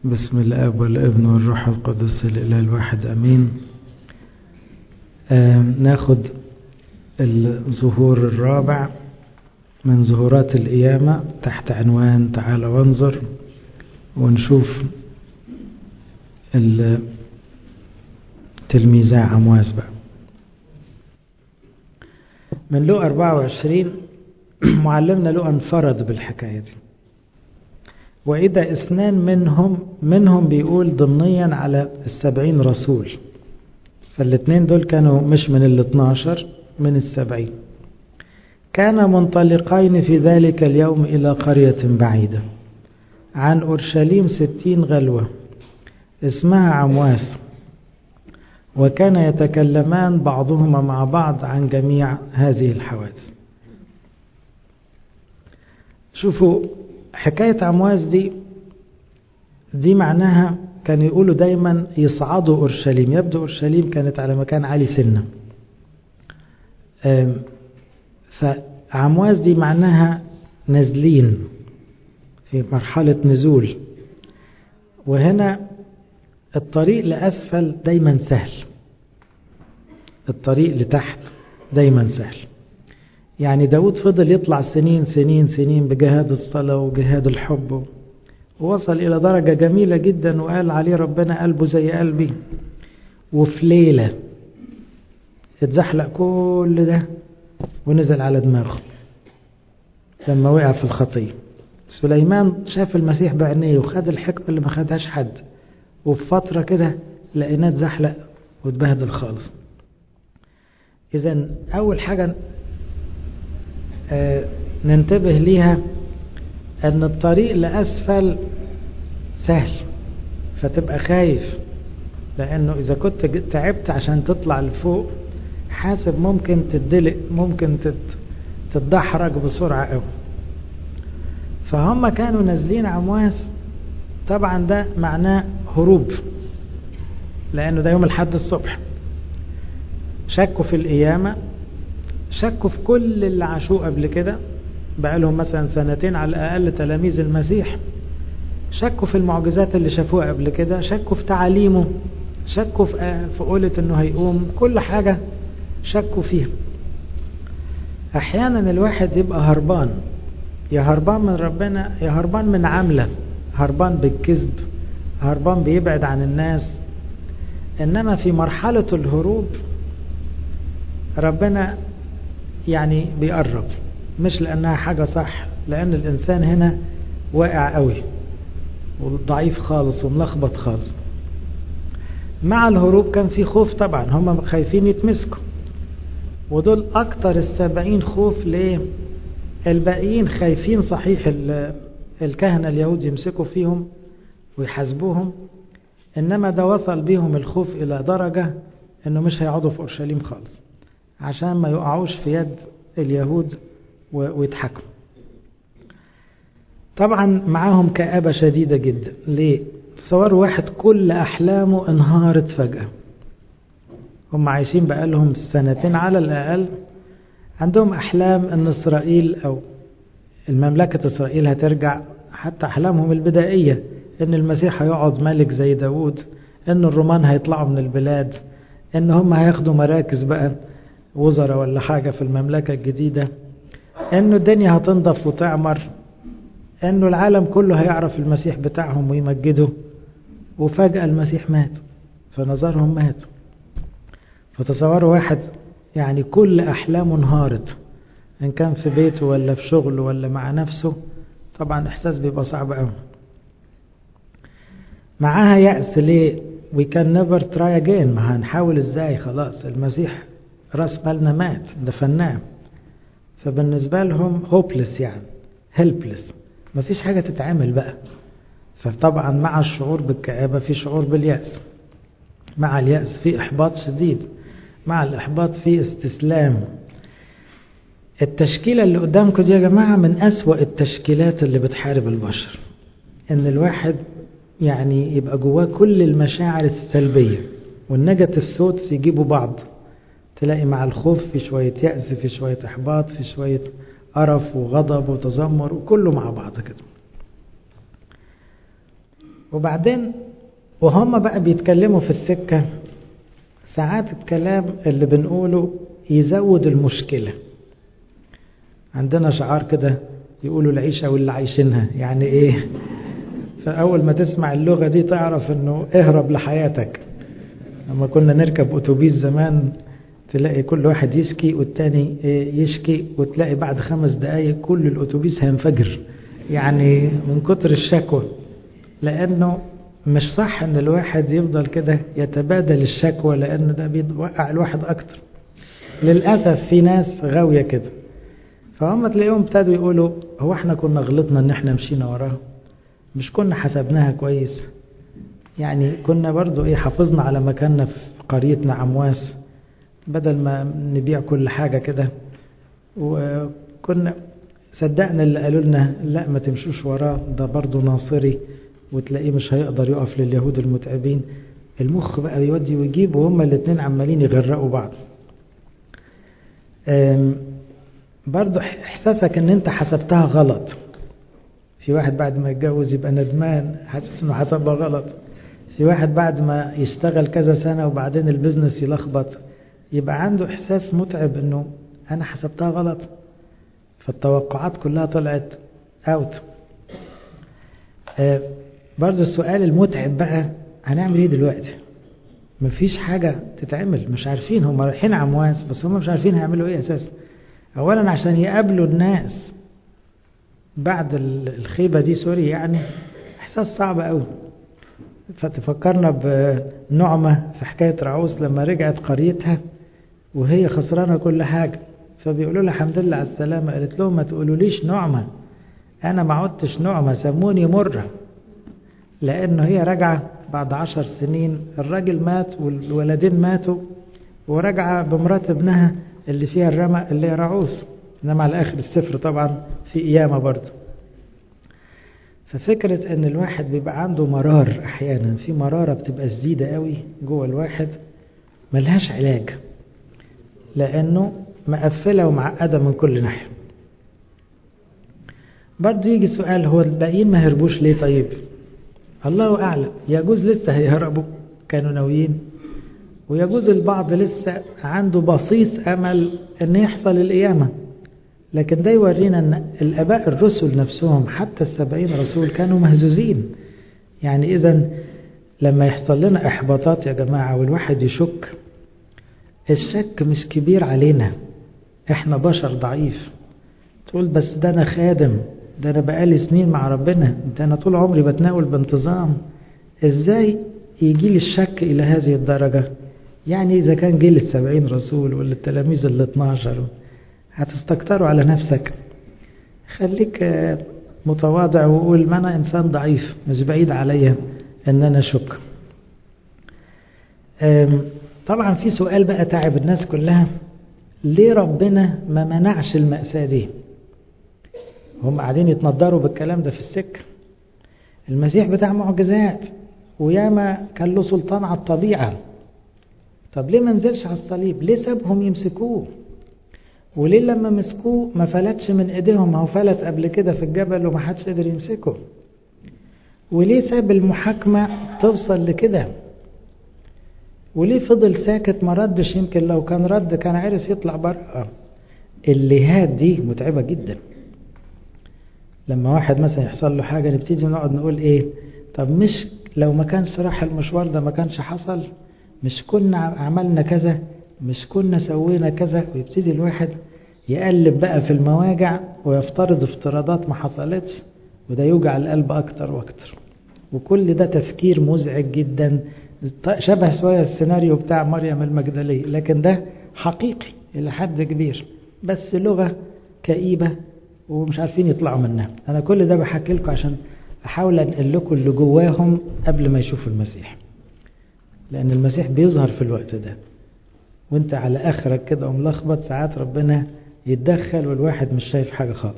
بسم الاب والابن والروح القدس الاله الواحد امين آه ناخد الظهور الرابع من ظهورات القيامة تحت عنوان تعال وانظر ونشوف تلميذا عمواس بقى من لو 24 معلمنا لو انفرد بالحكاية دي وإذا اثنان منهم منهم بيقول ضمنيا على السبعين رسول فالاثنين دول كانوا مش من ال 12 من السبعين كان منطلقين في ذلك اليوم إلى قرية بعيدة عن أورشليم ستين غلوة اسمها عمواس وكان يتكلمان بعضهما مع بعض عن جميع هذه الحوادث شوفوا حكاية عمواس دي دي معناها كان يقولوا دايما يصعدوا أورشليم يبدو أورشليم كانت على مكان عالي سنة فعمواس دي معناها نازلين في مرحلة نزول وهنا الطريق لأسفل دايما سهل الطريق لتحت دايما سهل يعني داود فضل يطلع سنين سنين سنين بجهاد الصلاة وجهاد الحب ووصل إلى درجة جميلة جدا وقال عليه ربنا قلبه زي قلبي وفي ليلة اتزحلق كل ده ونزل على دماغه لما وقع في الخطية سليمان شاف المسيح بعينيه وخد الحكمة اللي ما خدهاش حد وفي فترة كده لقيناه اتزحلق واتبهدل خالص إذا أول حاجة آه ننتبه ليها أن الطريق لأسفل سهل فتبقى خايف لأنه إذا كنت تعبت عشان تطلع لفوق حاسب ممكن تدلق ممكن تتدحرج بسرعة قوي فهم كانوا نازلين عمواس طبعا ده معناه هروب لأنه ده يوم الحد الصبح شكوا في القيامة شكوا في كل اللي عاشوه قبل كده بقى لهم مثلا سنتين على الأقل تلاميذ المسيح شكوا في المعجزات اللي شافوها قبل كده شكوا في تعاليمه شكوا في في قولة انه هيقوم كل حاجة شكوا فيها احيانا الواحد يبقى هربان يا هربان من ربنا يا هربان من عملة هربان بالكذب هربان بيبعد عن الناس انما في مرحلة الهروب ربنا يعني بيقرب مش لانها حاجة صح لان الانسان هنا واقع قوي وضعيف خالص وملخبط خالص مع الهروب كان في خوف طبعا هم خايفين يتمسكوا ودول اكتر السبعين خوف ليه الباقيين خايفين صحيح الكهنة اليهود يمسكوا فيهم ويحاسبوهم انما ده وصل بيهم الخوف الى درجة انه مش هيقعدوا في اورشليم خالص عشان ما يقعوش في يد اليهود ويضحكوا طبعا معاهم كآبة شديدة جدا ليه تصوروا واحد كل أحلامه انهارت فجأة هم عايشين بقالهم سنتين على الأقل عندهم أحلام أن إسرائيل أو المملكة إسرائيل هترجع حتى أحلامهم البدائية أن المسيح هيقعد ملك زي داود أن الرومان هيطلعوا من البلاد أن هم هياخدوا مراكز بقى وزراء ولا حاجة في المملكة الجديدة أنه الدنيا هتنضف وتعمر أنه العالم كله هيعرف المسيح بتاعهم ويمجده وفجأة المسيح مات فنظرهم مات فتصوروا واحد يعني كل أحلامه انهارت إن كان في بيته ولا في شغله ولا مع نفسه طبعا إحساس بيبقى صعب قوي معاها يأس ليه we can never try again ما هنحاول ازاي خلاص المسيح راس مالنا مات دفناه فبالنسبة لهم hopeless يعني helpless مفيش حاجة تتعمل بقى فطبعا مع الشعور بالكآبة في شعور باليأس مع اليأس في إحباط شديد مع الإحباط في استسلام التشكيلة اللي قدامكم دي يا جماعة من أسوأ التشكيلات اللي بتحارب البشر إن الواحد يعني يبقى جواه كل المشاعر السلبية والنيجاتيف ثوتس يجيبوا بعض تلاقي مع الخوف في شوية يأس في شوية إحباط في شوية قرف وغضب وتذمر وكله مع بعض كده وبعدين وهم بقى بيتكلموا في السكة ساعات الكلام اللي بنقوله يزود المشكلة عندنا شعار كده يقولوا العيشة واللي عايشينها يعني ايه فأول ما تسمع اللغة دي تعرف انه اهرب لحياتك لما كنا نركب أتوبيس زمان تلاقي كل واحد يشكي والتاني يشكي وتلاقي بعد خمس دقايق كل الأتوبيس هينفجر يعني من كتر الشكوى لأنه مش صح ان الواحد يفضل كده يتبادل الشكوى لأن ده بيوقع الواحد أكتر للأسف في ناس غاوية كده فهم تلاقيهم ابتدوا يقولوا هو احنا كنا غلطنا ان احنا مشينا وراها مش كنا حسبناها كويس يعني كنا برضو ايه حافظنا على مكاننا في قريتنا عمواس بدل ما نبيع كل حاجة كده وكنا صدقنا اللي قالوا لنا لا ما تمشوش وراه ده برضو ناصري وتلاقيه مش هيقدر يقف لليهود المتعبين المخ بقى بيودي ويجيب وهما الاتنين عمالين يغرقوا بعض برضو احساسك ان انت حسبتها غلط في واحد بعد ما يتجوز يبقى ندمان حاسس انه حسبها غلط في واحد بعد ما يشتغل كذا سنة وبعدين البزنس يلخبط يبقى عنده احساس متعب انه انا حسبتها غلط فالتوقعات كلها طلعت اوت آه برضو السؤال المتعب بقى هنعمل ايه دلوقتي مفيش حاجة تتعمل مش عارفين هم رايحين عمواس بس هم مش عارفين هيعملوا ايه اساسا اولا عشان يقابلوا الناس بعد الخيبة دي سوري يعني احساس صعب قوي فتفكرنا بنعمة في حكاية رعوس لما رجعت قريتها وهي خسرانة كل حاجة فبيقولوا لها الحمد لله على السلامة قالت لهم ما تقولوليش نعمة أنا ما عدتش نعمة سموني مرة لأنه هي راجعة بعد عشر سنين الراجل مات والولدين ماتوا ورجع بمرات ابنها اللي فيها الرمى اللي هي رعوس انما على اخر السفر طبعا في قيامة برضه ففكرة ان الواحد بيبقى عنده مرار احيانا في مرارة بتبقى شديدة قوي جوه الواحد ملهاش علاج لانه مقفلة ومعقدة من كل ناحية برضه يجي سؤال هو الباقيين ما هربوش ليه طيب الله أعلم يجوز لسه هيهربوا كانوا ناويين ويجوز البعض لسه عنده بصيص أمل أن يحصل القيامة لكن ده يورينا أن الأباء الرسل نفسهم حتى السبعين رسول كانوا مهزوزين يعني إذا لما يحصل لنا إحباطات يا جماعة والواحد يشك الشك مش كبير علينا احنا بشر ضعيف تقول بس ده أنا خادم ده أنا بقالي سنين مع ربنا ده أنا طول عمري بتناول بانتظام إزاي يجي لي الشك إلى هذه الدرجة يعني إذا كان جيل السبعين رسول ولا التلاميذ ال 12 هتستكتروا على نفسك خليك متواضع وقول ما أنا إنسان ضعيف مش بعيد عليا إن أنا أشك طبعا في سؤال بقى تعب الناس كلها ليه ربنا ما منعش المأساة دي هم قاعدين يتنضروا بالكلام ده في السكة المسيح بتاع معجزات وياما كان له سلطان على الطبيعة طب ليه ما نزلش على الصليب ليه سابهم يمسكوه وليه لما مسكوه ما فلتش من ايديهم ما هو فلت قبل كده في الجبل وما حدش قدر يمسكه وليه ساب المحاكمة توصل لكده وليه فضل ساكت ما ردش يمكن لو كان رد كان عرف يطلع بره الليهات دي متعبة جدا لما واحد مثلا يحصل له حاجة نبتدي نقعد نقول ايه طب مش لو ما كانش راح المشوار ده ما كانش حصل مش كنا عملنا كذا مش كنا سوينا كذا ويبتدي الواحد يقلب بقى في المواجع ويفترض افتراضات ما حصلتش وده يوجع القلب أكتر وأكتر وكل ده تفكير مزعج جدا شبه شوية السيناريو بتاع مريم المجدلية لكن ده حقيقي إلى حد كبير بس لغة كئيبة ومش عارفين يطلعوا منها أنا كل ده بحكي لكم عشان أحاول أنقل لكم اللي جواهم قبل ما يشوفوا المسيح لأن المسيح بيظهر في الوقت ده وانت على آخرك كده وملخبط ساعات ربنا يتدخل والواحد مش شايف حاجة خالص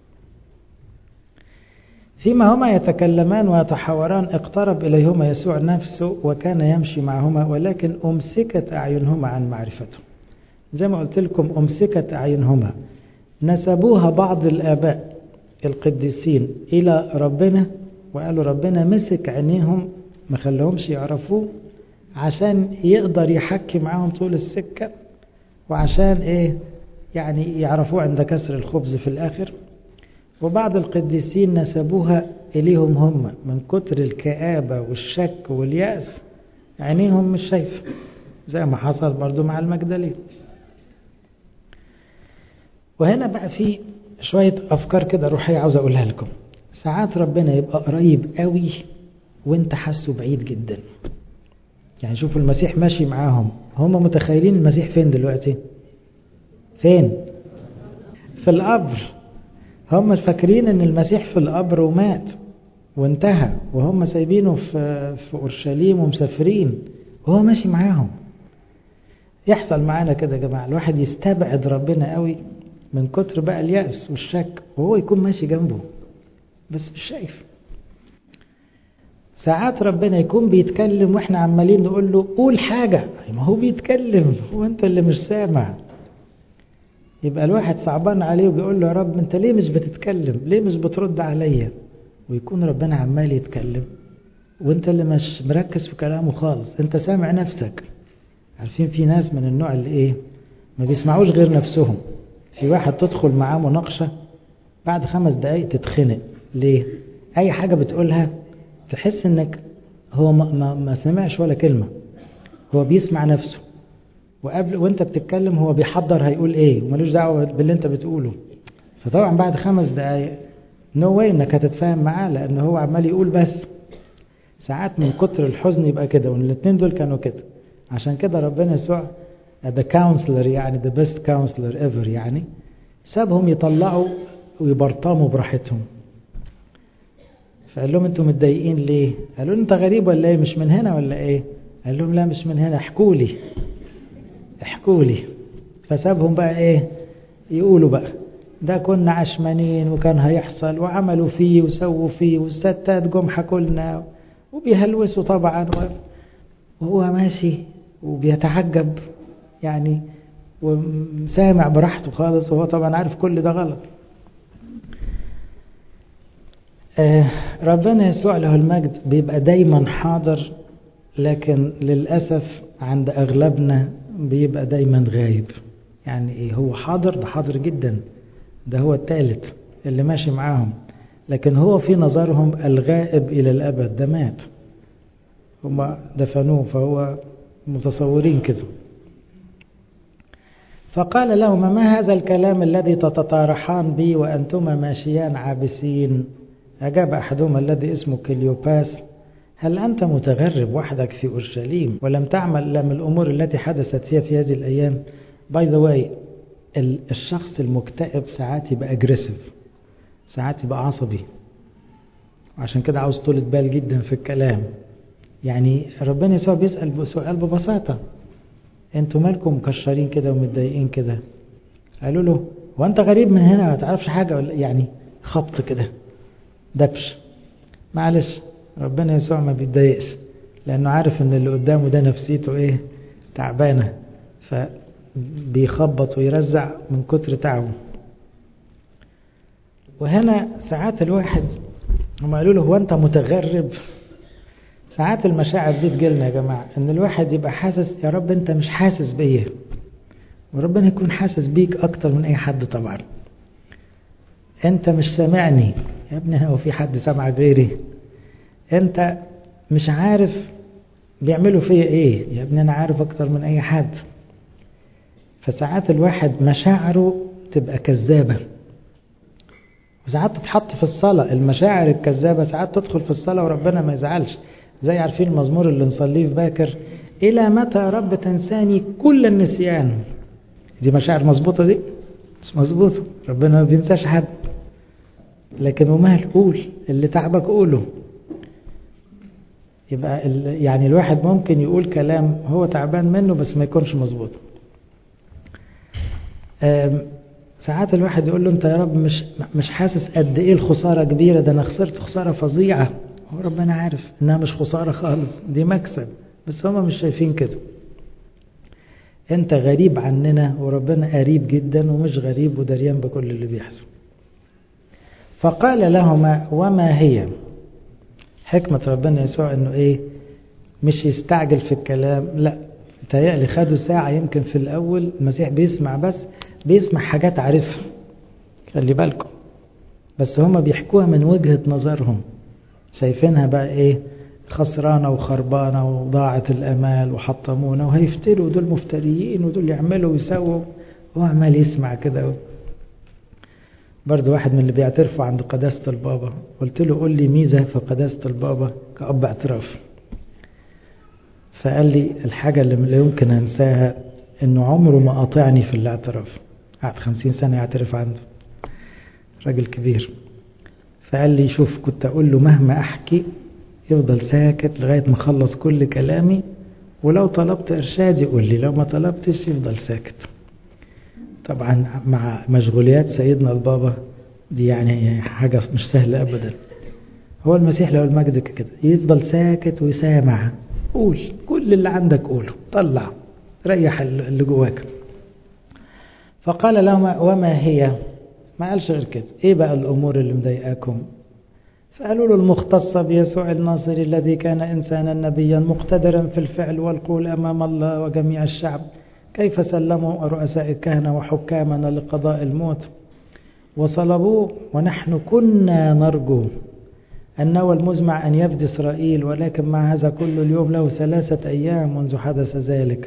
فيما هما يتكلمان ويتحاوران اقترب إليهما يسوع نفسه وكان يمشي معهما ولكن أمسكت أعينهما عن معرفته زي ما قلت لكم أمسكت أعينهما نسبوها بعض الآباء القديسين إلى ربنا وقالوا ربنا مسك عينيهم ما خلاهمش يعرفوه عشان يقدر يحكي معاهم طول السكة وعشان ايه يعني يعرفوه عند كسر الخبز في الآخر وبعض القديسين نسبوها إليهم هم من كتر الكآبة والشك واليأس عينيهم مش شايفة زي ما حصل برضو مع المجدلين وهنا بقى في شوية أفكار كده روحية عاوز أقولها لكم ساعات ربنا يبقى قريب قوي وانت حاسه بعيد جدا يعني شوفوا المسيح ماشي معاهم هم متخيلين المسيح فين دلوقتي فين في القبر هم فاكرين ان المسيح في القبر ومات وانتهى وهم سايبينه في في اورشليم ومسافرين وهو ماشي معاهم يحصل معانا كده يا جماعه الواحد يستبعد ربنا قوي من كتر بقى اليأس والشك وهو يكون ماشي جنبه بس مش شايف ساعات ربنا يكون بيتكلم واحنا عمالين نقول له قول حاجة ما هو بيتكلم هو انت اللي مش سامع يبقى الواحد صعبان عليه وبيقول له يا رب انت ليه مش بتتكلم ليه مش بترد عليا ويكون ربنا عمال يتكلم وانت اللي مش مركز في كلامه خالص انت سامع نفسك عارفين في ناس من النوع اللي ايه ما بيسمعوش غير نفسهم في واحد تدخل معاه مناقشة بعد خمس دقايق تتخنق ليه اي حاجة بتقولها تحس انك هو ما, ما, ما سمعش ولا كلمة هو بيسمع نفسه وقبل وانت بتتكلم هو بيحضر هيقول ايه وملوش دعوة باللي انت بتقوله فطبعا بعد خمس دقايق نو no واي انك هتتفاهم معاه لان هو عمال يقول بس ساعات من كتر الحزن يبقى كده والاثنين دول كانوا كده عشان كده ربنا يسوع the counselor يعني the best counselor ever يعني سابهم يطلعوا ويبرطموا براحتهم فقال لهم انتوا متضايقين ليه قالوا انت غريب ولا ايه مش من هنا ولا ايه قال لهم لا مش من هنا احكوا لي احكوا لي فسابهم بقى ايه يقولوا بقى ده كنا عشمانين وكان هيحصل وعملوا فيه وسووا فيه والستات جم حكوا لنا وبيهلوسوا طبعا وهو ماشي وبيتعجب يعني وسامع براحته خالص وهو طبعا عارف كل ده غلط آه ربنا يسوع له المجد بيبقى دايما حاضر لكن للأسف عند أغلبنا بيبقى دايما غايب يعني ايه هو حاضر ده حاضر جدا ده هو الثالث اللي ماشي معاهم لكن هو في نظرهم الغائب إلى الأبد ده مات هم دفنوه فهو متصورين كده فقال لهما ما هذا الكلام الذي تتطارحان بي وأنتما ماشيان عابسين أجاب أحدهما الذي اسمه كليوباس هل أنت متغرب وحدك في أورشليم ولم تعمل لم الأمور التي حدثت فيها في هذه الأيام باي ذا واي الشخص المكتئب ساعات يبقى اجريسيف ساعات يبقى عصبي عشان كده عاوز طولة بال جدا في الكلام يعني ربنا يسوع بيسأل سؤال ببساطة انتوا مالكم مكشرين كده ومتضايقين كده قالوا له هو انت غريب من هنا ما تعرفش حاجة ولا يعني خبط كده دبش معلش ربنا يسوع ما بيتضايقش لانه عارف ان اللي قدامه ده نفسيته ايه تعبانه فبيخبط ويرزع من كتر تعبه وهنا ساعات الواحد هم قالوا له هو انت متغرب ساعات المشاعر دي تجيلنا يا جماعه ان الواحد يبقى حاسس يا رب انت مش حاسس بيا وربنا يكون حاسس بيك اكتر من اي حد طبعا انت مش سامعني يا ابني هو في حد سامع غيري انت مش عارف بيعملوا فيا ايه يا ابني انا عارف اكتر من اي حد فساعات الواحد مشاعره تبقى كذابة وساعات تتحط في الصلاة المشاعر الكذابة ساعات تدخل في الصلاة وربنا ما يزعلش زي عارفين المزمور اللي نصليه في باكر إلى متى يا رب تنساني كل النسيان دي مشاعر مظبوطة دي مش مظبوطة ربنا ما بينساش حد لكن ومال قول اللي تعبك قوله يبقى يعني الواحد ممكن يقول كلام هو تعبان منه بس ما يكونش مظبوط ساعات الواحد يقول له انت يا رب مش مش حاسس قد ايه الخساره كبيره ده انا خسرت خساره فظيعه هو ربنا عارف انها مش خساره خالص دي مكسب بس هما مش شايفين كده انت غريب عننا وربنا قريب جدا ومش غريب ودريان بكل اللي بيحصل فقال لهما وما هي حكمة ربنا يسوع انه ايه مش يستعجل في الكلام لا تهيألي خدوا ساعة يمكن في الأول المسيح بيسمع بس بيسمع حاجات عارفها خلي بالكم بس هما بيحكوها من وجهة نظرهم شايفينها بقى ايه خسرانة وخربانة وضاعت الأمال وحطمونا وهيفتروا دول مفتريين ودول يعملوا ويسووا هو عمال يسمع كده برضه واحد من اللي بيعترفوا عند قداسة البابا قلت له قول لي ميزة في قداسة البابا كأب اعتراف فقال لي الحاجة اللي لا يمكن أنساها إنه عمره ما قاطعني في الاعتراف قعد خمسين سنة يعترف عنده راجل كبير فقال لي شوف كنت أقول له مهما أحكي يفضل ساكت لغاية ما أخلص كل كلامي ولو طلبت إرشاد يقول لي لو ما طلبتش يفضل ساكت طبعا مع مشغوليات سيدنا البابا دي يعني حاجة مش سهلة أبدا هو المسيح له المجد كده يفضل ساكت ويسامع قول كل اللي عندك قوله طلع ريح اللي جواك فقال لهم وما هي ما قالش غير كده ايه بقى الامور اللي مضايقاكم فقالوا له المختصة بيسوع الناصري الذي كان إنسانا نبيا مقتدرا في الفعل والقول أمام الله وجميع الشعب كيف سلموا رؤساء الكهنة وحكامنا لقضاء الموت وصلبوه ونحن كنا نرجو أنه المزمع أن يفدي إسرائيل ولكن مع هذا كل اليوم له ثلاثة أيام منذ حدث ذلك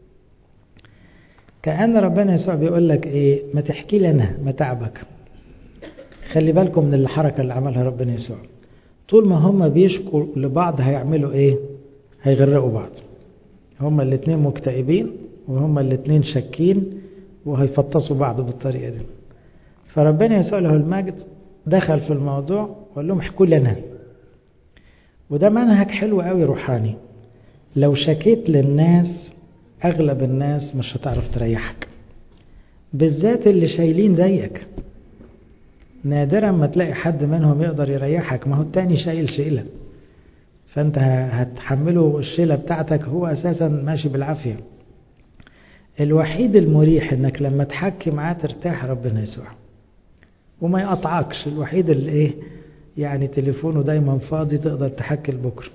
كأن ربنا يسوع بيقول لك إيه ما تحكي لنا متاعبك خلي بالكم من الحركة اللي عملها ربنا يسوع طول ما هم بيشكوا لبعض هيعملوا إيه هيغرقوا بعض هما الاثنين مكتئبين وهما الاثنين شاكين وهيفطسوا بعض بالطريقة دي فربنا يسوع له المجد دخل في الموضوع وقال لهم احكوا لنا وده منهج حلو قوي روحاني لو شكيت للناس اغلب الناس مش هتعرف تريحك بالذات اللي شايلين زيك نادرا ما تلاقي حد منهم يقدر يريحك ما هو التاني شايل شيلة فانت هتحمله الشيلة بتاعتك هو اساسا ماشي بالعافية الوحيد المريح انك لما تحكي معاه ترتاح ربنا يسوع وما يقطعكش الوحيد اللي ايه يعني تليفونه دايما فاضي تقدر تحكي لبكره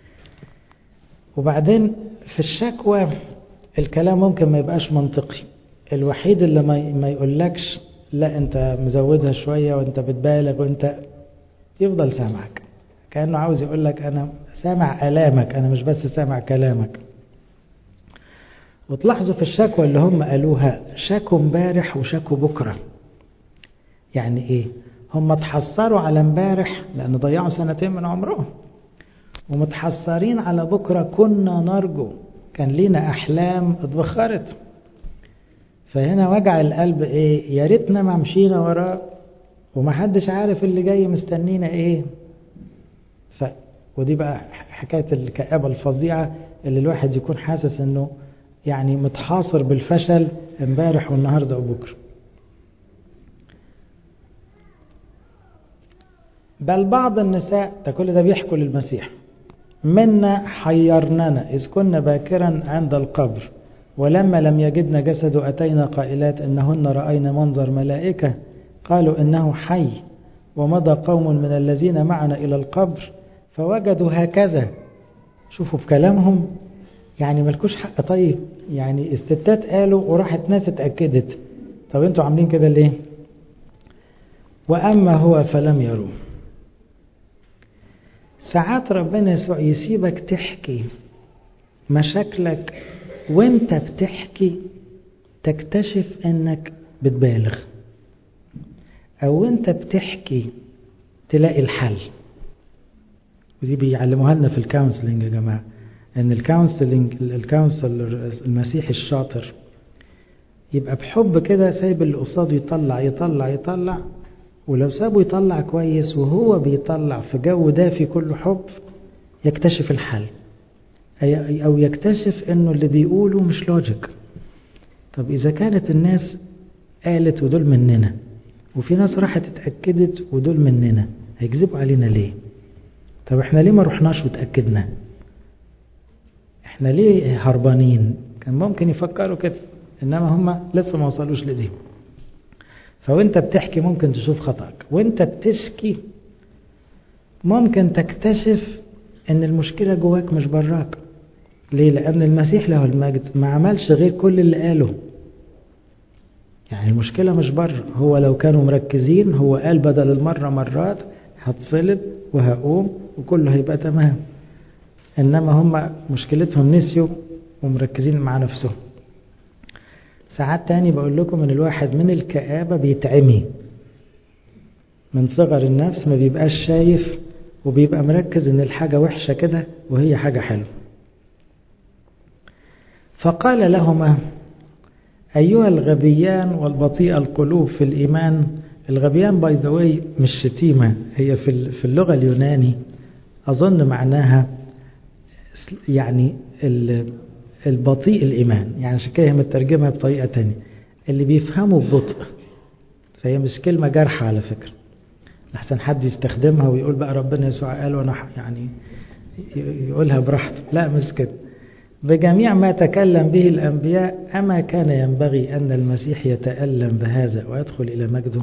وبعدين في الشكوى الكلام ممكن ما يبقاش منطقي الوحيد اللي ما ما يقولكش لا انت مزودها شويه وانت بتبالغ وانت يفضل سامعك كانه عاوز يقول لك انا سامع الامك انا مش بس سامع كلامك وتلاحظوا في الشكوى اللي هم قالوها شكوا امبارح وشكوا بكره يعني ايه هم اتحسروا على امبارح لان ضيعوا سنتين من عمرهم ومتحسرين على بكره كنا نرجو كان لينا احلام اتبخرت فهنا وجع القلب ايه يا ريتنا ما مشينا وراه ومحدش عارف اللي جاي مستنينا ايه ف ودي بقى حكايه الكآبه الفظيعه اللي الواحد يكون حاسس انه يعني متحاصر بالفشل امبارح والنهارده وبكره بل بعض النساء ده كل ده بيحكوا للمسيح منا حيرننا إذ كنا باكرا عند القبر ولما لم يجدنا جسده أتينا قائلات إنهن رأينا منظر ملائكة قالوا إنه حي ومضى قوم من الذين معنا إلى القبر فوجدوا هكذا شوفوا في كلامهم يعني ملكوش حق طيب يعني الستات قالوا وراحت ناس اتأكدت طب انتوا عاملين كده ليه وأما هو فلم يروه ساعات ربنا يسوع يسيبك تحكي مشاكلك وانت بتحكي تكتشف انك بتبالغ او انت بتحكي تلاقي الحل ودي بيعلموها لنا في الكونسلنج يا جماعه ان الكونسلنج الكونسلر المسيحي الشاطر يبقى بحب كده سايب اللي قصاده يطلع يطلع يطلع ولو سابه يطلع كويس وهو بيطلع في جو دافي كله حب يكتشف الحل أو يكتشف أنه اللي بيقوله مش لوجيك طب إذا كانت الناس قالت ودول مننا وفي ناس راحت اتأكدت ودول مننا هيكذبوا علينا ليه طب احنا ليه ما رحناش وتأكدنا احنا ليه هربانين كان ممكن يفكروا كده انما هم لسه ما وصلوش لدي فوانت بتحكي ممكن تشوف خطأك وانت بتشكي ممكن تكتشف ان المشكلة جواك مش براك ليه لان المسيح له المجد ما عملش غير كل اللي قاله يعني المشكلة مش بره هو لو كانوا مركزين هو قال بدل المرة مرات هتصلب وهقوم وكله هيبقى تمام انما هم مشكلتهم نسيوا ومركزين مع نفسهم ساعات تاني بقول لكم ان الواحد من الكآبة بيتعمي من صغر النفس ما بيبقاش شايف وبيبقى مركز ان الحاجة وحشة كده وهي حاجة حلوة فقال لهما أيها الغبيان والبطيء القلوب في الإيمان الغبيان باي ذا واي مش شتيمة هي في في اللغة اليوناني أظن معناها يعني البطيء الإيمان يعني عشان كده مترجمها بطريقة تانية اللي بيفهموا ببطء فهي مش كلمة جارحة على فكرة لحسن حد يستخدمها ويقول بقى ربنا يسوع قال وانا يعني يقولها براحته لا مش كده بجميع ما تكلم به الأنبياء أما كان ينبغي أن المسيح يتألم بهذا ويدخل إلى مجده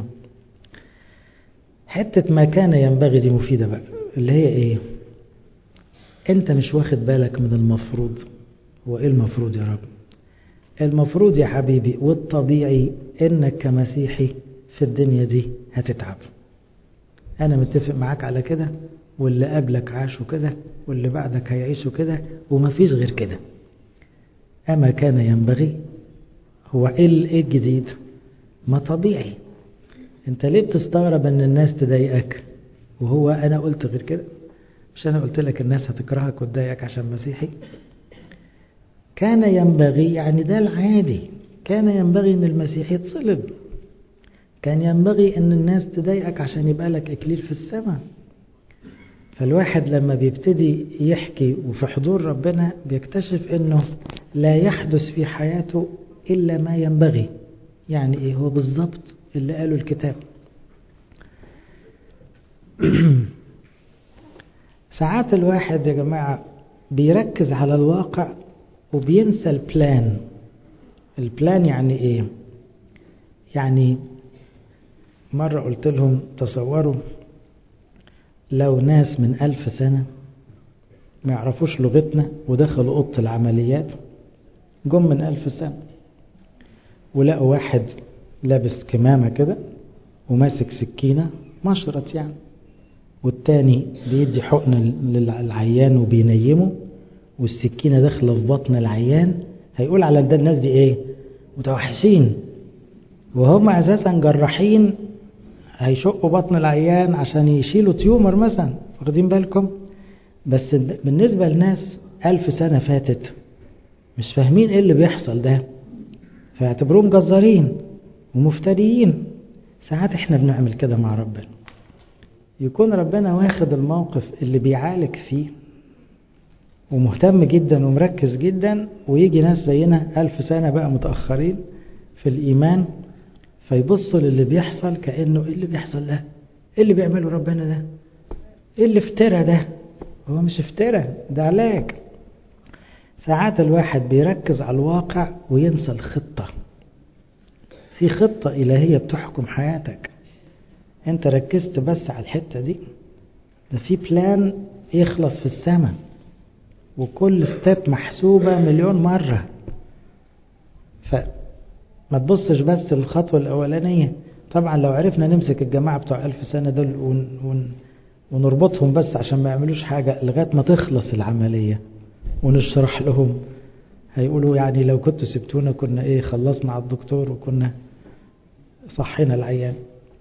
حتة ما كان ينبغي دي مفيدة بقى اللي هي إيه أنت مش واخد بالك من المفروض هو إيه المفروض يا رب المفروض يا حبيبي والطبيعي إنك كمسيحي في الدنيا دي هتتعب أنا متفق معاك على كده واللي قبلك عاشوا كده واللي بعدك هيعيشوا كده ومفيش غير كده أما كان ينبغي هو إيه الجديد ما طبيعي انت ليه بتستغرب ان الناس تضايقك وهو انا قلت غير كده مش انا قلت لك الناس هتكرهك وتضايقك عشان مسيحي كان ينبغي يعني ده العادي كان ينبغي ان المسيح يتصلب كان ينبغي ان الناس تضايقك عشان يبقى لك اكليل في السماء فالواحد لما بيبتدي يحكي وفي حضور ربنا بيكتشف انه لا يحدث في حياته الا ما ينبغي يعني ايه هو بالظبط اللي قاله الكتاب ساعات الواحد يا جماعة بيركز على الواقع وبينسى البلان البلان يعني ايه يعني مرة قلت لهم تصوروا لو ناس من ألف سنة ما يعرفوش لغتنا ودخلوا أوضة العمليات جم من ألف سنة ولقوا واحد لابس كمامة كده وماسك سكينة مشرط يعني والتاني بيدي حقن للعيان وبينيمه والسكينة داخلة في بطن العيان هيقول على ده الناس دي ايه متوحشين وهم اساسا جراحين هيشقوا بطن العيان عشان يشيلوا تيومر مثلا واخدين بالكم بس بالنسبة لناس ألف سنة فاتت مش فاهمين ايه اللي بيحصل ده فاعتبروهم جزارين ومفتريين ساعات احنا بنعمل كده مع ربنا يكون ربنا واخد الموقف اللي بيعالج فيه ومهتم جدا ومركز جدا ويجي ناس زينا ألف سنة بقى متأخرين في الإيمان فيبصوا للي بيحصل كأنه إيه اللي بيحصل ده إيه اللي بيعمله ربنا ده إيه اللي افترى ده هو مش افترى ده علاج ساعات الواحد بيركز على الواقع وينسى الخطة في خطة إلهية بتحكم حياتك انت ركزت بس على الحتة دي ده في بلان يخلص في السماء وكل ستيب محسوبة مليون مرة فما تبصش بس للخطوة الأولانية طبعا لو عرفنا نمسك الجماعة بتوع ألف سنة دول ون ون ونربطهم بس عشان ما يعملوش حاجة لغاية ما تخلص العملية ونشرح لهم هيقولوا يعني لو كنتوا سبتونا كنا ايه خلصنا على الدكتور وكنا صحينا العيان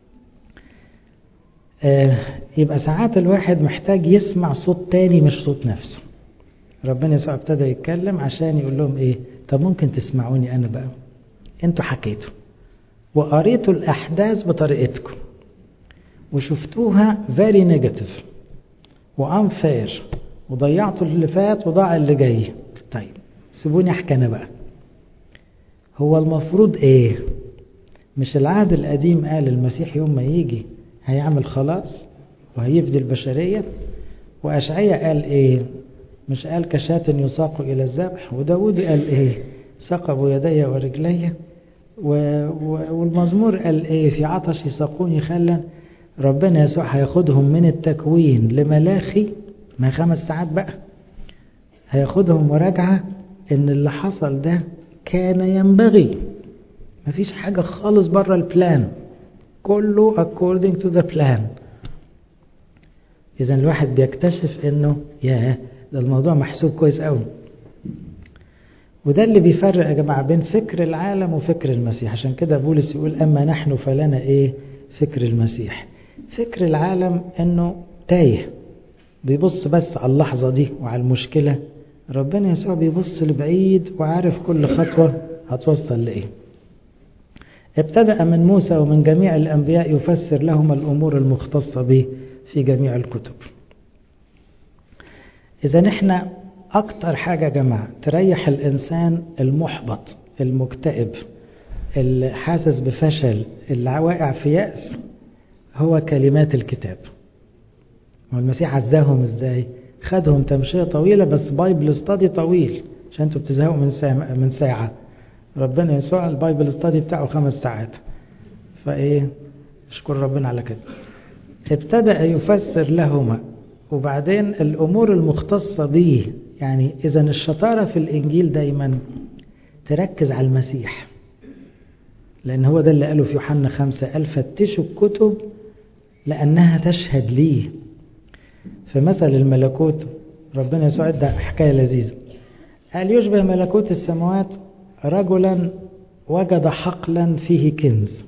آه يبقى ساعات الواحد محتاج يسمع صوت تاني مش صوت نفسه ربنا يسوع ابتدى يتكلم عشان يقول لهم ايه طب ممكن تسمعوني انا بقى انتوا حكيتوا وقريتوا الاحداث بطريقتكم وشفتوها very negative وunfair وضيعتوا اللي فات وضاع اللي جاي طيب سيبوني احكي انا بقى هو المفروض ايه مش العهد القديم قال المسيح يوم ما يجي هيعمل خلاص وهيفدي البشرية وأشعية قال ايه مش قال كشاة يساق إلى الذبح وداود قال ايه ثقبوا يدي ورجلي و... و... والمزمور قال ايه في عطش يساقوني خلا ربنا يسوع هياخدهم من التكوين لملاخي ما خمس ساعات بقى هياخدهم مراجعة ان اللي حصل ده كان ينبغي مفيش حاجة خالص بره البلان كله according to the plan إذا الواحد بيكتشف إنه يا ده الموضوع محسوب كويس قوي وده اللي بيفرق يا جماعة بين فكر العالم وفكر المسيح عشان كده بولس يقول أما نحن فلنا إيه فكر المسيح فكر العالم إنه تايه بيبص بس على اللحظة دي وعلى المشكلة ربنا يسوع بيبص لبعيد وعارف كل خطوة هتوصل لإيه ابتدأ من موسى ومن جميع الأنبياء يفسر لهم الأمور المختصة به في جميع الكتب إذا احنا أكتر حاجة يا جماعة تريح الإنسان المحبط المكتئب اللي حاسس بفشل اللي واقع في يأس هو كلمات الكتاب والمسيح عزاهم ازاي خدهم تمشية طويلة بس بايبل ستادي طويل عشان انتوا بتزهقوا من ساعة, من ساعة ربنا يسوع البايبل ستادي بتاعه خمس ساعات فايه اشكر ربنا على كده ابتدأ يفسر لهما وبعدين الأمور المختصة به يعني إذا الشطارة في الإنجيل دايما تركز على المسيح لأن هو ده اللي قاله في يوحنا خمسة قال فتشوا الكتب لأنها تشهد ليه في مثل الملكوت ربنا يسوع ادى حكاية لذيذة قال يشبه ملكوت السماوات رجلا وجد حقلا فيه كنز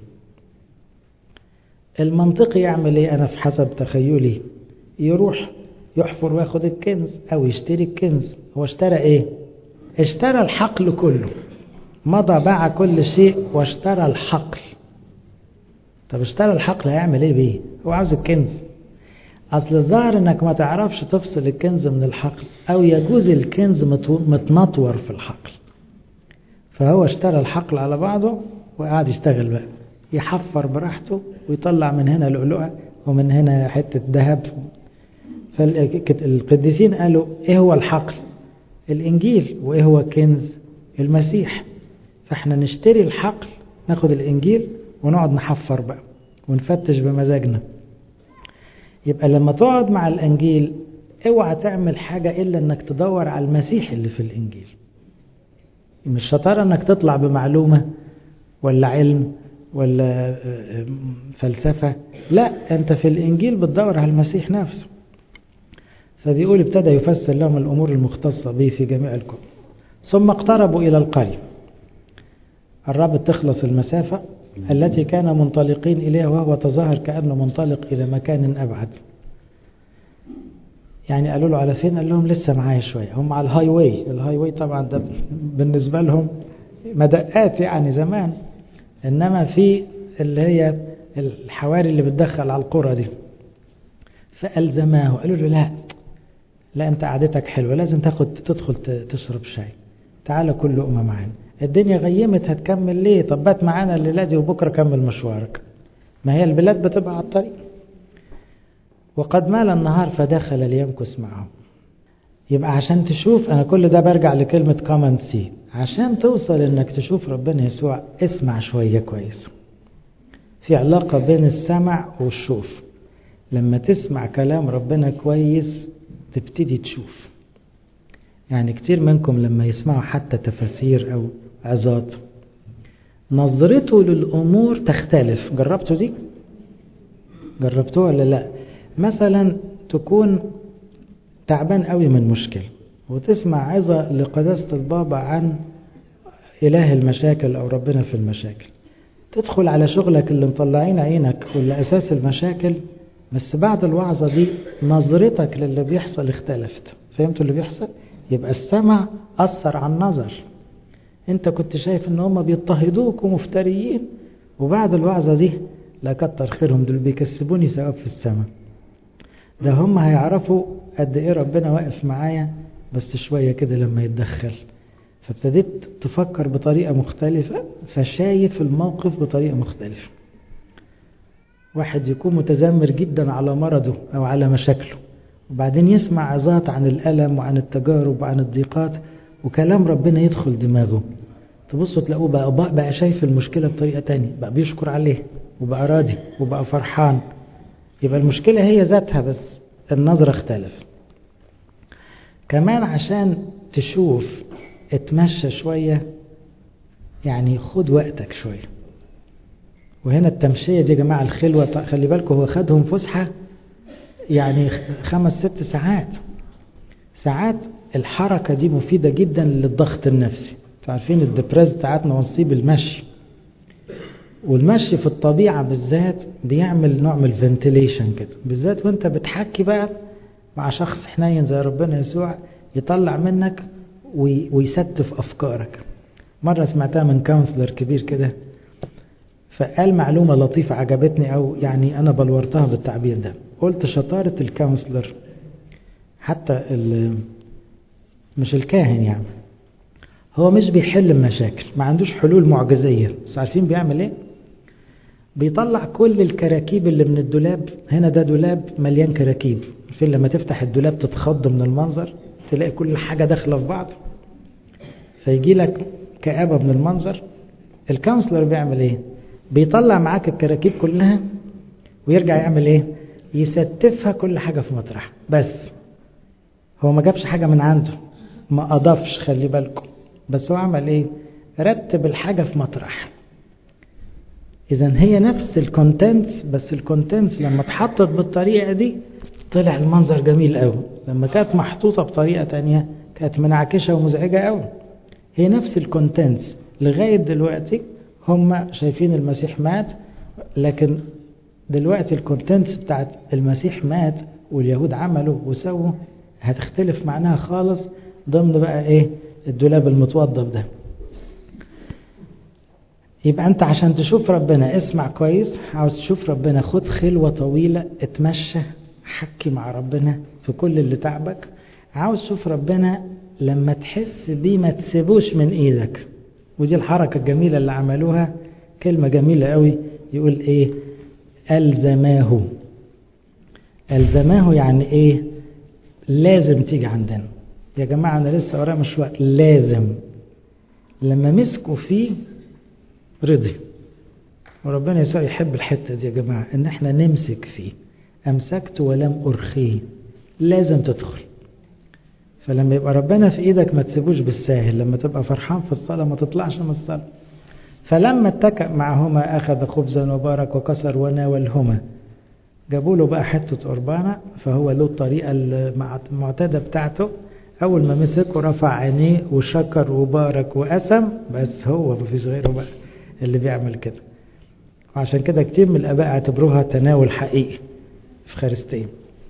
المنطقي يعمل ايه انا في حسب تخيلي يروح يحفر وياخد الكنز او يشتري الكنز هو اشترى ايه اشترى الحقل كله مضى باع كل شيء واشترى الحقل طب اشترى الحقل هيعمل ايه بيه هو عاوز الكنز اصل الظاهر انك ما تعرفش تفصل الكنز من الحقل او يجوز الكنز متنطور في الحقل فهو اشترى الحقل على بعضه وقعد يشتغل بقى يحفر براحته ويطلع من هنا لؤلؤة ومن هنا حتة ذهب فالقديسين قالوا ايه هو الحقل الانجيل وايه هو كنز المسيح فاحنا نشتري الحقل ناخد الانجيل ونقعد نحفر بقى ونفتش بمزاجنا يبقى لما تقعد مع الانجيل اوعى تعمل حاجة الا انك تدور على المسيح اللي في الانجيل مش شطارة انك تطلع بمعلومة ولا علم ولا فلسفة لا انت في الانجيل بتدور على المسيح نفسه فبيقول ابتدى يفسر لهم الامور المختصة به في جميع الكتب ثم اقتربوا الى القرية قربت تخلص المسافة التي كان منطلقين إليها وهو تظاهر كأنه منطلق إلى مكان أبعد يعني قالوا له على فين قال لهم لسه معايا شوية هم على الهاي واي الهاي واي طبعا ده بالنسبة لهم مدقات يعني زمان إنما في اللي هي الحواري اللي بتدخل على القرى دي فألزماه قالوا له لا لا أنت قعدتك حلوة لازم تاخد تدخل تشرب شاي تعالى كل لقمة معانا الدنيا غيمت هتكمل ليه طب بات معانا الليلة دي وبكرة كمل مشوارك ما هي البلاد بتبقى على الطريق وقد مال النهار فدخل ليمكث معهم يبقى عشان تشوف انا كل ده برجع لكلمة كومن سي عشان توصل انك تشوف ربنا يسوع اسمع شوية كويس في علاقة بين السمع والشوف لما تسمع كلام ربنا كويس تبتدي تشوف يعني كتير منكم لما يسمعوا حتى تفاسير أو عظات نظرته للأمور تختلف جربتوا دي؟ جربتوها ولا لا؟ مثلا تكون تعبان قوي من مشكلة وتسمع عظة لقداسة البابا عن إله المشاكل أو ربنا في المشاكل تدخل على شغلك اللي مطلعين عينك واللي أساس المشاكل بس بعد الوعظة دي نظرتك للي بيحصل اختلفت فهمتوا اللي بيحصل؟ يبقى السمع أثر على النظر انت كنت شايف ان هم بيضطهدوك ومفتريين وبعد الوعظة دي لا كتر خيرهم دول بيكسبوني ثواب في السماء ده هم هيعرفوا قد ايه ربنا واقف معايا بس شوية كده لما يتدخل فابتديت تفكر بطريقة مختلفة فشايف الموقف بطريقة مختلفة واحد يكون متذمر جدا على مرضه او على مشاكله وبعدين يسمع عظات عن الألم وعن التجارب وعن الضيقات وكلام ربنا يدخل دماغه تبصوا تلاقوه بقى, بقى شايف المشكلة بطريقة تانية بقى بيشكر عليه وبقى راضي وبقى فرحان يبقى المشكلة هي ذاتها بس النظرة اختلف كمان عشان تشوف اتمشى شوية يعني خد وقتك شوية وهنا التمشية دي يا جماعة الخلوة خلي بالكم هو خدهم فسحة يعني خمس ست ساعات ساعات الحركة دي مفيدة جدا للضغط النفسي عارفين الدبريس ساعات نصيب المشي والمشي في الطبيعة بالذات بيعمل نوع من الفنتيليشن كده بالذات وانت بتحكي بقى مع شخص حنين زي ربنا يسوع يطلع منك ويستف أفكارك مرة سمعتها من كونسلر كبير كده فقال معلومة لطيفة عجبتني أو يعني أنا بلورتها بالتعبير ده قلت شطارة الكونسلر حتى مش الكاهن يعني هو مش بيحل المشاكل ما عندوش حلول معجزية بس عارفين بيعمل ايه بيطلع كل الكراكيب اللي من الدولاب هنا ده دولاب مليان كراكيب عارفين لما تفتح الدولاب تتخض من المنظر تلاقي كل حاجة داخلة في بعض فيجي لك كآبة من المنظر الكونسلر بيعمل ايه بيطلع معاك الكراكيب كلها ويرجع يعمل ايه يستفها كل حاجة في مطرح بس هو ما جابش حاجة من عنده ما أضافش خلي بالكم بس هو عمل ايه رتب الحاجة في مطرح اذا هي نفس الكونتنتس بس الكونتنتس لما اتحطت بالطريقة دي طلع المنظر جميل قوي لما كانت محطوطة بطريقة تانية كانت منعكشة ومزعجة قوي هي نفس الكونتنتس لغاية دلوقتي هم شايفين المسيح مات لكن دلوقتي الكونتنتس بتاعت المسيح مات واليهود عملوا وسووا هتختلف معناها خالص ضمن بقى ايه الدولاب المتوضب ده يبقى انت عشان تشوف ربنا اسمع كويس عاوز تشوف ربنا خد خلوة طويلة اتمشى حكي مع ربنا في كل اللي تعبك عاوز تشوف ربنا لما تحس بيه ما تسيبوش من ايدك ودي الحركة الجميلة اللي عملوها كلمة جميلة قوي يقول ايه ألزماه ألزماه يعني ايه لازم تيجي عندنا يا جماعة أنا لسه ورايا مشروع لازم لما مسكوا فيه رضي وربنا يسوع يحب الحتة دي يا جماعة إن إحنا نمسك فيه أمسكت ولم أرخيه لازم تدخل فلما يبقى ربنا في إيدك ما تسيبوش بالساهل لما تبقى فرحان في الصلاة ما تطلعش من الصلاة فلما اتكأ معهما أخذ خبزا وبارك وكسر وناولهما جابوا له بقى حتة قربانة فهو له الطريقة المعتادة بتاعته أول ما مسك ورفع عينيه وشكر وبارك وقسم بس هو مفيش غيره بقى اللي بيعمل كده وعشان كده كتير من الآباء اعتبروها تناول حقيقي في خارستين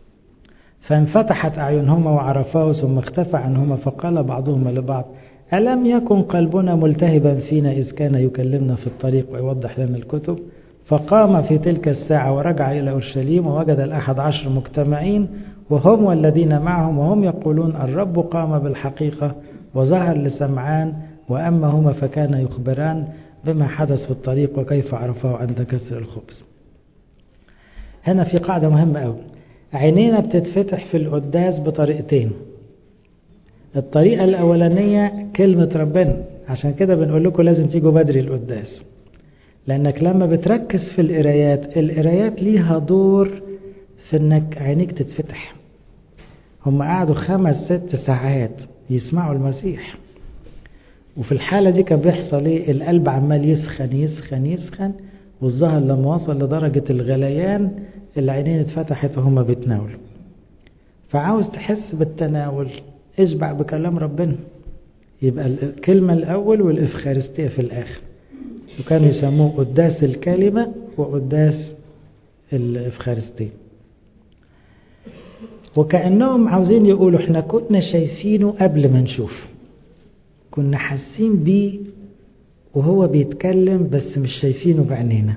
فانفتحت أعينهما وعرفاه ثم اختفى عنهما فقال بعضهما لبعض ألم يكن قلبنا ملتهبا فينا إذ كان يكلمنا في الطريق ويوضح لنا الكتب فقام في تلك الساعة ورجع إلى أورشليم ووجد الأحد عشر مجتمعين وهم والذين معهم وهم يقولون الرب قام بالحقيقة وظهر لسمعان وأما هما فكان يخبران بما حدث في الطريق وكيف عرفاه عند كسر الخبز هنا في قاعدة مهمة أوي عينينا بتتفتح في القداس بطريقتين الطريقة الأولانية كلمة ربنا عشان كده بنقول لكم لازم تيجوا بدري القداس لأنك لما بتركز في القرايات القرايات ليها دور في انك عينيك تتفتح هم قعدوا خمس ست ساعات يسمعوا المسيح وفي الحالة دي كان بيحصل ايه القلب عمال يسخن يسخن يسخن والظهر لما وصل لدرجة الغليان العينين اتفتحت وهما بيتناولوا فعاوز تحس بالتناول اشبع بكلام ربنا يبقى الكلمة الأول والإفخارستية في الآخر وكانوا يسموه قداس الكلمة وقداس الإفخارستية وكأنهم عاوزين يقولوا احنا كنا شايفينه قبل ما نشوف كنا حاسين بيه وهو بيتكلم بس مش شايفينه بعينينا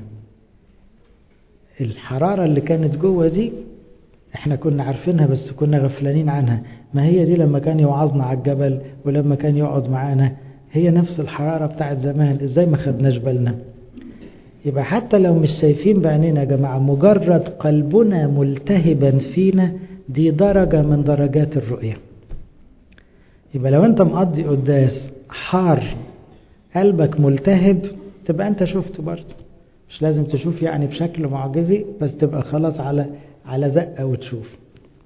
الحرارة اللي كانت جوه دي احنا كنا عارفينها بس كنا غفلانين عنها ما هي دي لما كان يوعظنا على الجبل ولما كان يقعد معانا هي نفس الحرارة بتاعت زمان ازاي ما خدناش بالنا يبقى حتى لو مش شايفين بعينينا يا جماعة مجرد قلبنا ملتهبا فينا دي درجة من درجات الرؤية يبقى لو انت مقضي قداس حار قلبك ملتهب تبقى انت شفت برضه مش لازم تشوف يعني بشكل معجزي بس تبقى خلاص على على زقة وتشوف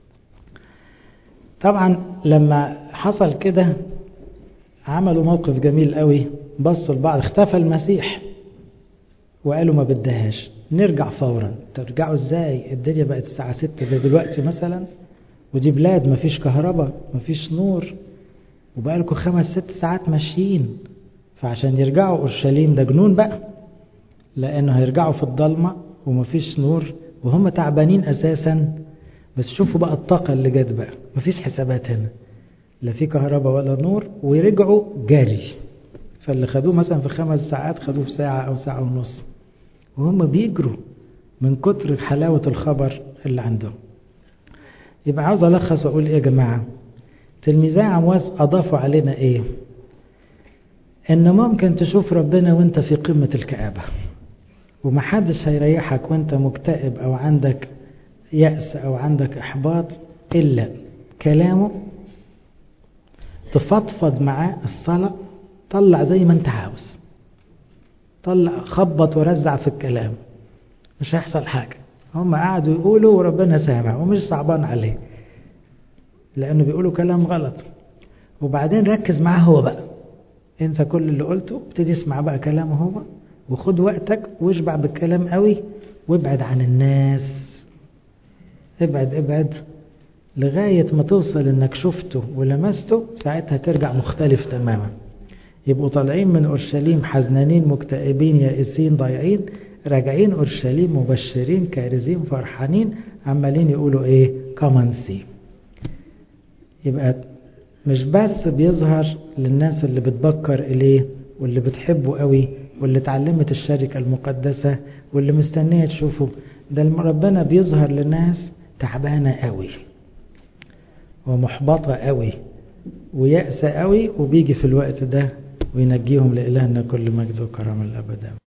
طبعا لما حصل كده عملوا موقف جميل قوي بصوا لبعض اختفى المسيح وقالوا ما بدهاش نرجع فورا ترجعوا ازاي الدنيا بقت الساعة ستة زي دلوقتي مثلا ودي بلاد ما فيش كهرباء ما فيش نور وبقالكم خمس ست ساعات ماشيين فعشان يرجعوا اورشليم ده جنون بقى لانه هيرجعوا في الضلمة ومفيش نور وهم تعبانين اساسا بس شوفوا بقى الطاقة اللي جت بقى مفيش حسابات هنا لا في كهرباء ولا نور ورجعوا جري فاللي خدوه مثلا في خمس ساعات خدوه في ساعة أو ساعة ونص وهم بيجروا من كتر حلاوة الخبر اللي عندهم يبقى عاوز ألخص وأقول إيه يا جماعة تلميذي عمواس أضافوا علينا إيه إن ممكن تشوف ربنا وأنت في قمة الكآبة ومحدش هيريحك وأنت مكتئب أو عندك يأس أو عندك إحباط إلا كلامه تفضفض معاه الصلاة طلع زي ما انت عاوز طلع خبط ورزع في الكلام مش هيحصل حاجة هم قعدوا يقولوا وربنا سامع ومش صعبان عليه لأنه بيقولوا كلام غلط وبعدين ركز معاه هو بقى انسى كل اللي قلته ابتدي اسمع بقى كلامه هو وخد وقتك واشبع بالكلام قوي وابعد عن الناس ابعد ابعد لغاية ما توصل انك شفته ولمسته ساعتها ترجع مختلف تماما يبقوا طالعين من أورشليم حزنانين مكتئبين يائسين ضايعين راجعين أورشليم مبشرين كارزين فرحانين عمالين يقولوا ايه كمان سي يبقى مش بس بيظهر للناس اللي بتبكر إليه واللي بتحبه قوي واللي اتعلمت الشركة المقدسة واللي مستنية تشوفه ده ربنا بيظهر لناس تعبانة قوي ومحبطة قوي ويأسى قوي وبيجي في الوقت ده وينجيهم لإلهنا كل مجد وكرم الأبد